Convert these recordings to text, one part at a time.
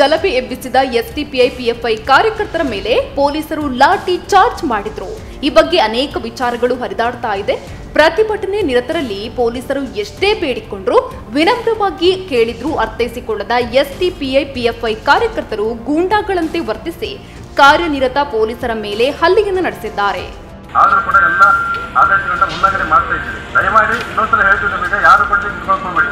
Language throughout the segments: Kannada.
ಗಲಭೆ ಎಬ್ಬಿಸಿದ ಎಸ್ಡಿಪಿಐ ಪಿಎಫ್ಐ ಕಾರ್ಯಕರ್ತರ ಮೇಲೆ ಪೊಲೀಸರು ಲಾಠಿ ಚಾರ್ಜ್ ಮಾಡಿದ್ರು ಈ ಬಗ್ಗೆ ಅನೇಕ ವಿಚಾರಗಳು ಹರಿದಾಡ್ತಾ ಇದೆ ಪ್ರತಿಭಟನೆ ನಿರತರಲ್ಲಿ ಪೊಲೀಸರು ಎಷ್ಟೇ ಬೇಡಿಕೊಂಡ್ರು ವಿನಮ್ರವಾಗಿ ಕೇಳಿದ್ರೂ ಅರ್ಥೈಸಿಕೊಳ್ಳದ ಎಸ್ಡಿಪಿಐ ಪಿಎಫ್ಐ ಕಾರ್ಯಕರ್ತರು ಗೂಂಡಾಗಳಂತೆ ವರ್ತಿಸಿ ಕಾರ್ಯನಿರತ ಪೊಲೀಸರ ಮೇಲೆ ಹಲ್ಲೆಯನ್ನು ನಡೆಸಿದ್ದಾರೆ ಆದರೂ ಕೂಡ ಎಲ್ಲ ಆದೇಶಗಳನ್ನ ಉಲ್ಲಂಘನೆ ಮಾಡ್ತಾ ಇದ್ದೀರಿ ದಯಮಾಡಿ ಇನ್ನೊಂದ್ಸಲ ಹೇಳ್ತೀನಿ ನಿಮಗೆ ಯಾರು ಕೂಡ ನಿಂತ್ಕೊಳ್ಬೇಡಿ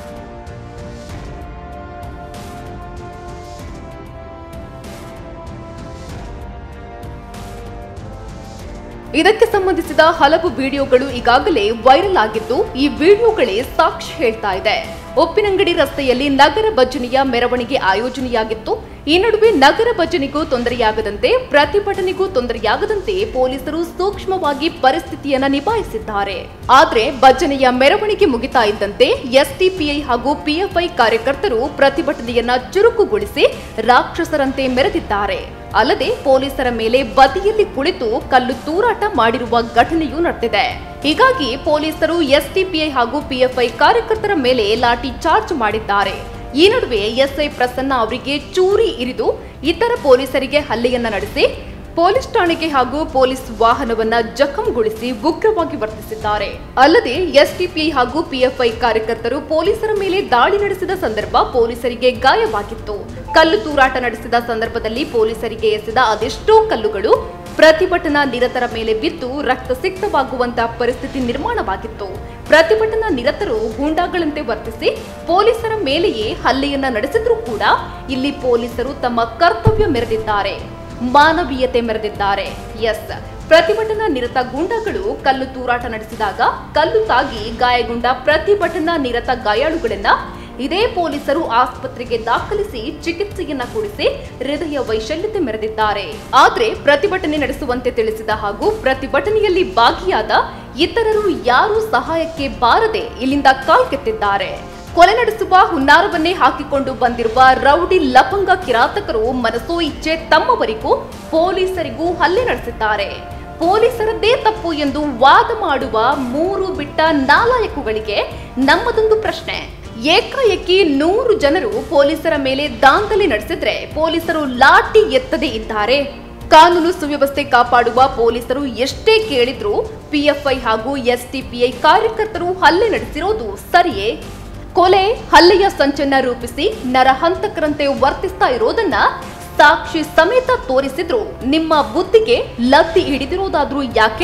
ಇದಕ್ಕೆ ಸಂಬಂಧಿಸಿದ ಹಲವು ವಿಡಿಯೋಗಳು ಈಗಾಗಲೇ ವೈರಲ್ ಆಗಿದ್ದು ಈ ವಿಡಿಯೋಗಳೇ ಸಾಕ್ಷಿ ಹೇಳ್ತಾ ಇದೆ ಉಪ್ಪಿನಂಗಡಿ ರಸ್ತೆಯಲ್ಲಿ ನಗರ ಭಜನೆಯ ಮೆರವಣಿಗೆ ಆಯೋಜನೆಯಾಗಿತ್ತು ಈ ನಡುವೆ ನಗರ ಭಜನೆಗೂ ತೊಂದರೆಯಾಗದಂತೆ ಪ್ರತಿಭಟನೆಗೂ ತೊಂದರೆಯಾಗದಂತೆ ಪೊಲೀಸರು ಸೂಕ್ಷ್ಮವಾಗಿ ಪರಿಸ್ಥಿತಿಯನ್ನ ನಿಭಾಯಿಸಿದ್ದಾರೆ ಆದ್ರೆ ಭಜನೆಯ ಮೆರವಣಿಗೆ ಮುಗಿತಾ ಇದ್ದಂತೆ ಎಸ್ಟಿಪಿಐ ಹಾಗೂ ಪಿಎಫ್ಐ ಕಾರ್ಯಕರ್ತರು ಪ್ರತಿಭಟನೆಯನ್ನ ಚುರುಕುಗೊಳಿಸಿ ರಾಕ್ಷಸರಂತೆ ಮೆರೆದಿದ್ದಾರೆ ಅಲ್ಲದೆ ಪೊಲೀಸರ ಮೇಲೆ ಬದಿಯಲ್ಲಿ ಕುಳಿತು ಕಲ್ಲು ತೂರಾಟ ಮಾಡಿರುವ ಘಟನೆಯೂ ನಡೆದಿದೆ ಹೀಗಾಗಿ ಪೊಲೀಸರು ಎಸ್ಡಿಪಿಐ ಹಾಗೂ ಪಿಎಫ್ಐ ಕಾರ್ಯಕರ್ತರ ಮೇಲೆ ಲಾಠಿ ಚಾರ್ಜ್ ಮಾಡಿದ್ದಾರೆ ಈ ನಡುವೆ ಎಸ್ಐ ಪ್ರಸನ್ನ ಅವರಿಗೆ ಚೂರಿ ಇರಿದು ಇತರ ಪೊಲೀಸರಿಗೆ ಹಲ್ಲೆಯನ್ನ ನಡೆಸಿ ಪೊಲೀಸ್ ಠಾಣೆಗೆ ಹಾಗೂ ಪೊಲೀಸ್ ವಾಹನವನ್ನ ಜಖಂಗೊಳಿಸಿ ಉಗ್ರವಾಗಿ ವರ್ತಿಸಿದ್ದಾರೆ ಅಲ್ಲದೆ ಎಸ್ಡಿಪಿಐ ಹಾಗೂ ಪಿಎಫ್ಐ ಕಾರ್ಯಕರ್ತರು ಪೊಲೀಸರ ಮೇಲೆ ದಾಳಿ ನಡೆಸಿದ ಸಂದರ್ಭ ಪೊಲೀಸರಿಗೆ ಗಾಯವಾಗಿತ್ತು ಕಲ್ಲು ತೂರಾಟ ನಡೆಸಿದ ಸಂದರ್ಭದಲ್ಲಿ ಪೊಲೀಸರಿಗೆ ಎಸೆದ ಅದೆಷ್ಟೋ ಕಲ್ಲುಗಳು ಪ್ರತಿಭಟನಾ ನಿರತರ ಮೇಲೆ ಬಿದ್ದು ರಕ್ತಸಿಕ್ತವಾಗುವಂತಹ ಪರಿಸ್ಥಿತಿ ನಿರ್ಮಾಣವಾಗಿತ್ತು ಪ್ರತಿಭಟನಾ ನಿರತರು ಗೂಂಡಾಗಳಂತೆ ವರ್ತಿಸಿ ಪೊಲೀಸರ ಮೇಲೆಯೇ ಹಲ್ಲೆಯನ್ನ ನಡೆಸಿದ್ರೂ ಕೂಡ ಇಲ್ಲಿ ಪೊಲೀಸರು ತಮ್ಮ ಕರ್ತವ್ಯ ಮೆರೆದಿದ್ದಾರೆ ಮಾನವೀಯತೆ ಮೆರೆದಿದ್ದಾರೆ ಎಸ್ ಪ್ರತಿಭಟನಾ ನಿರತ ಗೂಂಡಾಗಳು ಕಲ್ಲು ತೂರಾಟ ನಡೆಸಿದಾಗ ಕಲ್ಲು ತಾಗಿ ಗಾಯಗೊಂಡ ಪ್ರತಿಭಟನಾ ನಿರತ ಗಾಯಾಳುಗಳನ್ನ ಇದೇ ಪೊಲೀಸರು ಆಸ್ಪತ್ರೆಗೆ ದಾಖಲಿಸಿ ಚಿಕಿತ್ಸೆಯನ್ನ ಕೊಡಿಸಿ ಹೃದಯ ವೈಶಲ್ಯತೆ ಮೆರೆದಿದ್ದಾರೆ ಆದ್ರೆ ಪ್ರತಿಭಟನೆ ನಡೆಸುವಂತೆ ತಿಳಿಸಿದ ಹಾಗೂ ಪ್ರತಿಭಟನೆಯಲ್ಲಿ ಭಾಗಿಯಾದ ಇತರರು ಯಾರೂ ಸಹಾಯಕ್ಕೆ ಬಾರದೆ ಇಲ್ಲಿಂದ ಕಾಲ್ಕೆತ್ತಿದ್ದಾರೆ ಕೊಲೆ ನಡೆಸುವ ಹುನ್ನಾರವನ್ನೇ ಹಾಕಿಕೊಂಡು ಬಂದಿರುವ ರೌಡಿ ಲಪಂಗ ಕಿರಾತಕರು ಮನಸೋ ಇಚ್ಛೆ ತಮ್ಮವರಿಗೂ ಪೊಲೀಸರಿಗೂ ಹಲ್ಲೆ ನಡೆಸಿದ್ದಾರೆ ಪೊಲೀಸರದ್ದೇ ತಪ್ಪು ಎಂದು ವಾದ ಮಾಡುವ ಮೂರು ಬಿಟ್ಟ ನಾಲಾಯಕುಗಳಿಗೆ ನಮ್ಮದೊಂದು ಪ್ರಶ್ನೆ ಏಕಾಏಕಿ ನೂರು ಜನರು ಪೊಲೀಸರ ಮೇಲೆ ದಾಂಧಲೆ ನಡೆಸಿದ್ರೆ ಪೊಲೀಸರು ಲಾಠಿ ಎತ್ತದೇ ಇದ್ದಾರೆ ಕಾನೂನು ಸುವ್ಯವಸ್ಥೆ ಕಾಪಾಡುವ ಪೊಲೀಸರು ಎಷ್ಟೇ ಕೇಳಿದ್ರೂ ಪಿಎಫ್ಐ ಹಾಗೂ ಎಸ್ಟಿಪಿಐ ಕಾರ್ಯಕರ್ತರು ಹಲ್ಲೆ ನಡೆಸಿರೋದು ಸರಿಯೇ ಕೊಲೆ ಹಲ್ಲೆಯ ಸಂಚನ್ನ ರೂಪಿಸಿ ನರಹಂತಕರಂತೆ ವರ್ತಿಸ್ತಾ ಇರೋದನ್ನ ಸಾಕ್ಷಿ ಸಮೇತ ತೋರಿಸಿದ್ರು ನಿಮ್ಮ ಬುದ್ಧಿಗೆ ಲದ್ದಿ ಹಿಡಿದಿರೋದಾದ್ರೂ ಯಾಕೆ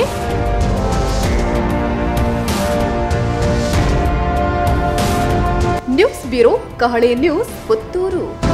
news bureau Kahale news Puttur